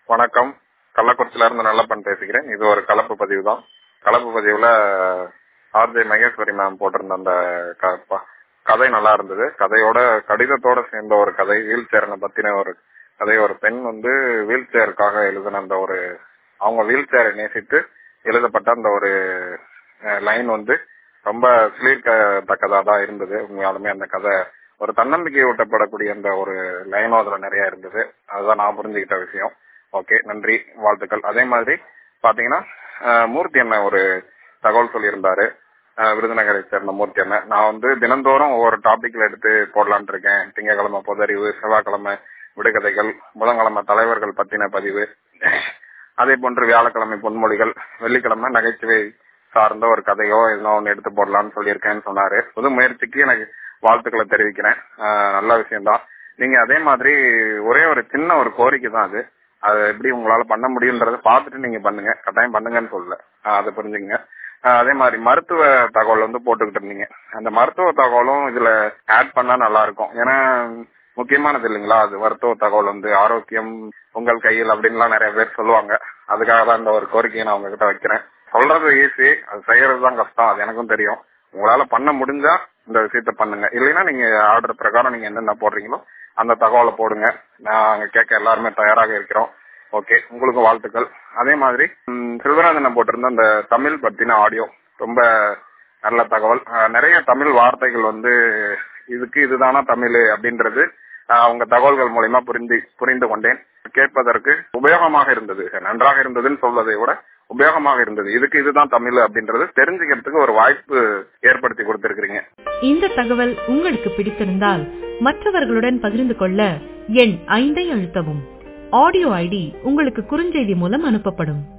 வணக்கம் கள்ளக்குறிச்சியில இருந்து நல்லப்பன் பேசுகிறேன் இது ஒரு கலப்பு பதிவு தான் கலப்பு பதிவுல ஆர்ஜே மகேஸ்வரி மேம் போட்டிருந்த அந்த க- ப- கதை நல்லா இருந்தது கதையோட கடிதத்தோட சேர்ந்த ஒரு கதை வீல் சேரனை பத்தின ஒரு கதை ஒரு பெண் வந்து வீல் சேருக்காக எழுதின அந்த ஒரு அவங்க வீல் சேரை நேசித்து எழுதப்பட்ட அந்த ஒரு லைன் வந்து ரொம்ப சிலிர்க்கத்தக்கதா தான் இருந்தது உண்மையாலுமே அந்த கதை ஒரு தன்னம்பிக்கை ஊட்டப்படக்கூடிய அந்த ஒரு லைனும் அதுல நிறைய இருந்தது அதுதான் நான் புரிஞ்சுக்கிட்ட விஷயம் ஓகே நன்றி வாழ்த்துக்கள் அதே மாதிரி பாத்தீங்கன்னா அஹ், மூர்த்தி அண்ணன் ஒரு தகவல் சொல்லியிருந்தாரு அஹ், விருதுநகரை சேர்ந்த மூர்த்தி அண்ணன் நான் வந்து தினந்தோறும் ஒவ்வொரு டாபிக்ல எடுத்து போடலான் இருக்கேன் திங்கக்கிழமை பொதறிவு செவ்வாய்க்கிழமை விடுகதைகள் புதன்கிழமை தலைவர்கள் பத்தின பதிவு அதே போன்று வியாழக்கிழமை பொன்மொழிகள் வெள்ளிக்கிழமை நகைச்சுவை சார்ந்த ஒரு கதையோ எதுனா ஒன்று எடுத்து போடலாம்னு சொல்லியிருக்கேன்னு சொன்னாரு புது முயற்சிக்கு எனக்கு வாழ்த்துக்களை தெரிவிக்கிறேன் ஆஹ் நல்ல விஷயம்தான் நீங்க அதே மாதிரி ஒரே ஒரு சின்ன ஒரு கோரிக்கை தான் அது அது எப்படி உங்களால பண்ண முடியுன்றத பார்த்துட்டு நீங்க பண்ணுங்க கட்டாயம் பண்ணுங்கன்னு சொல்லல ஆஹ் அதை புரிஞ்சுங்க ஆஹ் அதே மாதிரி மருத்துவ தகவல் வந்து போட்டுக்கிட்டு இருந்தீங்க அந்த மருத்துவ தகவலும் இதுல ஆட் பண்ணா நல்லா இருக்கும் ஏன்னா முக்கியமானது இல்லைங்களா அது மருத்துவ தகவல் வந்து ஆரோக்கியம் உங்கள் கையில் அப்படின்லாம் நிறைய பேர் சொல்லுவாங்க அதுக்காக தான் இந்த ஒரு கோரிக்கையை நான் உங்ககிட்ட வைக்கிறேன் சொல்றது ஈஸி அது செய்யறது தான் கஷ்டம் அது எனக்கும் தெரியும் உங்களால பண்ண முடிஞ்சா இந்த விஷயத்த பண்ணுங்க இல்லைன்னா நீங்க ஆர்டர் பிரகாரம் நீங்க என்னென்ன போடுறீங்களோ அந்த தகவலை போடுங்க நாங்க கேட்க எல்லாருமே தயாராக இருக்கிறோம் ஓகே உங்களுக்கும் வாழ்த்துக்கள் அதே மாதிரி ம், செல்வராஜன் போட்டிருந்த அந்த தமிழ் பத்தின ஆடியோ ரொம்ப நல்ல தகவல் அஹ், நிறைய தமிழ் வார்த்தைகள் வந்து இதுக்கு இதுதானா தமிழ் அப்படின்றது அஹ், உங்க தகவல்கள் மூலியமா புரிந்து புரிந்து கொண்டேன் கேட்பதற்கு உபயோகமாக இருந்தது நன்றாக இருந்ததுன்னு சொல்வதை விட உபயோகமாக இருந்தது இதுக்கு இதுதான் தமிழ் அப்படின்றது தெரிஞ்சுக்கிறதுக்கு ஒரு வாய்ப்பு ஏற்படுத்தி கொடுத்திருக்கிறீங்க இந்த தகவல் உங்களுக்கு பிடித்திருந்தால் மற்றவர்களுடன் பகிர்ந்து கொள்ள எண் ஐந்தை அழுத்தவும் ஆடியோ ஐடி உங்களுக்கு குறுஞ்செய்தி மூலம் அனுப்பப்படும்